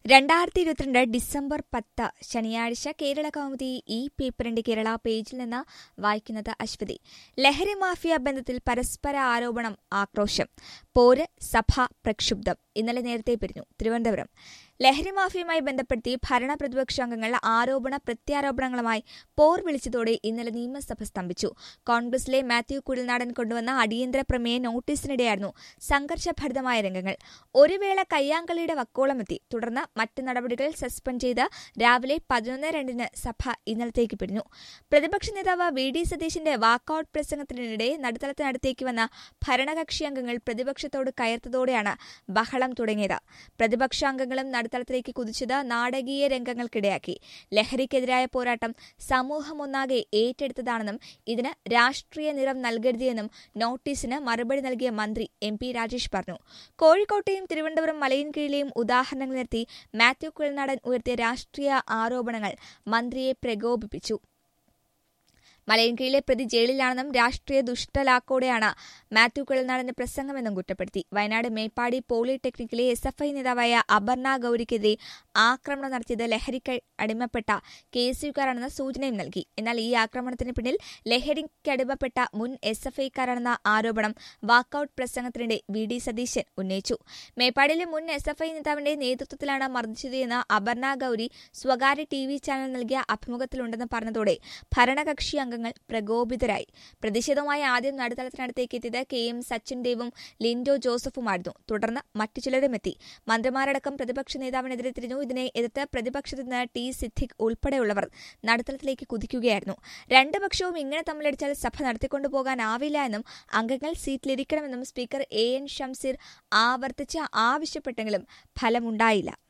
രണ്ടായിരത്തി ഇരുപത്തിരണ്ട് ഡിസംബർ പത്ത് ശനിയാഴ്ച കേരള കൗമുദി ഈ പേപ്പറിന്റെ കേരള പേജിൽ നിന്ന് വായിക്കുന്നത് അശ്വതി ലഹരി മാഫിയ ബന്ധത്തിൽ പരസ്പര ആരോപണം ആക്രോശം പോര് സഭ പ്രക്ഷുബ്ധം ഇന്നലെ നേരത്തെ പിരിഞ്ഞു തിരുവനന്തപുരം ലഹരി മാഫിയുമായി ബന്ധപ്പെടുത്തി ഭരണ പ്രതിപക്ഷ അംഗങ്ങൾ ആരോപണ പ്രത്യാരോപണങ്ങളുമായി പോർ വിളിച്ചതോടെ ഇന്നലെ നിയമസഭ സ്തംഭിച്ചു കോൺഗ്രസിലെ മാത്യു കുഴൽനാടൻ കൊണ്ടുവന്ന അടിയന്തര പ്രമേയ നോട്ടീസിനിടെയായിരുന്നു സംഘർഷഭരിതമായ രംഗങ്ങൾ ഒരു വേള കയ്യാങ്കളിയുടെ വക്കോളമെത്തി തുടർന്ന് മറ്റ് നടപടികൾ സസ്പെൻഡ് ചെയ്ത് രാവിലെ പതിനൊന്ന് രണ്ടിന് സഭ ഇന്നലത്തേക്ക് പിരിഞ്ഞു പ്രതിപക്ഷ നേതാവ് വി ഡി സതീശിന്റെ വാക്കൌട്ട് പ്രസംഗത്തിനിടെ നടുത്തളത്തിനടുത്തേക്ക് വന്ന ഭരണകക്ഷി അംഗങ്ങൾ പ്രതിപക്ഷത്തോട് കയർത്തതോടെയാണ് ബഹളം തുടങ്ങിയത് പ്രതിപക്ഷാംഗങ്ങളും നടുത്തളത്തിലേക്ക് കുതിച്ചത് നാടകീയ രംഗങ്ങൾക്കിടയാക്കി ലഹരിക്കെതിരായ പോരാട്ടം സമൂഹമൊന്നാകെ ഏറ്റെടുത്തതാണെന്നും ഇതിന് രാഷ്ട്രീയ നിറം നൽകരുതെന്നും നോട്ടീസിന് മറുപടി നൽകിയ മന്ത്രി എം പി രാജേഷ് പറഞ്ഞു കോഴിക്കോട്ടെയും തിരുവനന്തപുരം മലയൻകീഴിലെയും ഉദാഹരണങ്ങൾ നിർത്തി മാത്യു കുഴൽനാടൻ ഉയർത്തിയ രാഷ്ട്രീയ ആരോപണങ്ങൾ മന്ത്രിയെ പ്രകോപിപ്പിച്ചു മലയൻകീഴിലെ പ്രതി ജയിലിലാണെന്നും രാഷ്ട്രീയ ദുഷ്ടലാക്കോടെയാണ് മാത്യു കുഴൽനാടന്റെ പ്രസംഗമെന്നും കുറ്റപ്പെടുത്തി വയനാട് മേപ്പാടി പോളിടെക്നിക്കിലെ എസ് എഫ് ഐ നേതാവായ അപർണ ഗൌരിക്കെതിരെ ആക്രമണം നടത്തിയത് ലഹരിക്ക് അടിമപ്പെട്ട കെ എസ് യുക്കാരാണെന്ന സൂചനയും നൽകി എന്നാൽ ഈ ആക്രമണത്തിന് പിന്നിൽ ലഹരിക്കടിമപ്പെട്ട മുൻ എസ് എഫ് ഐക്കാരാണെന്ന ആരോപണം വാക്കൌട്ട് പ്രസംഗത്തിനിടെ വി ഡി സതീശൻ ഉന്നയിച്ചു മേപ്പാടിയിലെ മുൻ എസ് എഫ് ഐ നേതാവിന്റെ നേതൃത്വത്തിലാണ് മർദ്ദിച്ചതെന്ന് അപർണ ഗൌരി സ്വകാര്യ ടി വി ചാനൽ നൽകിയ അഭിമുഖത്തിലുണ്ടെന്ന് പറഞ്ഞതോടെ ഭരണകക്ഷി അംഗങ്ങൾ പ്രകോപിതരായി പ്രതിഷേധവുമായി ആദ്യം നടുത്തളത്തിനടുത്തേക്ക് എത്തിയത് കെ എം സച്ചിൻ ദേവും ലിൻഡോ ജോസഫുമായിരുന്നു തുടർന്ന് മറ്റു ചിലരും എത്തി മന്ത്രിമാരടക്കം പ്രതിപക്ഷ നേതാവിനെതിരെ തിരിഞ്ഞു ഇതിനെ എതിർത്ത് പ്രതിപക്ഷത്ത് നിന്ന് ടി സിദ്ദിഖ് ഉൾപ്പെടെയുള്ളവർ നടുത്തളത്തിലേക്ക് കുതിക്കുകയായിരുന്നു രണ്ട് പക്ഷവും ഇങ്ങനെ തമ്മിലടിച്ചാൽ സഭ നടത്തിക്കൊണ്ടുപോകാനാവില്ല എന്നും അംഗങ്ങൾ സീറ്റിലിരിക്കണമെന്നും സ്പീക്കർ എ എൻ ഷംസീർ ആവർത്തിച്ച് ആവശ്യപ്പെട്ടെങ്കിലും ഫലമുണ്ടായില്ല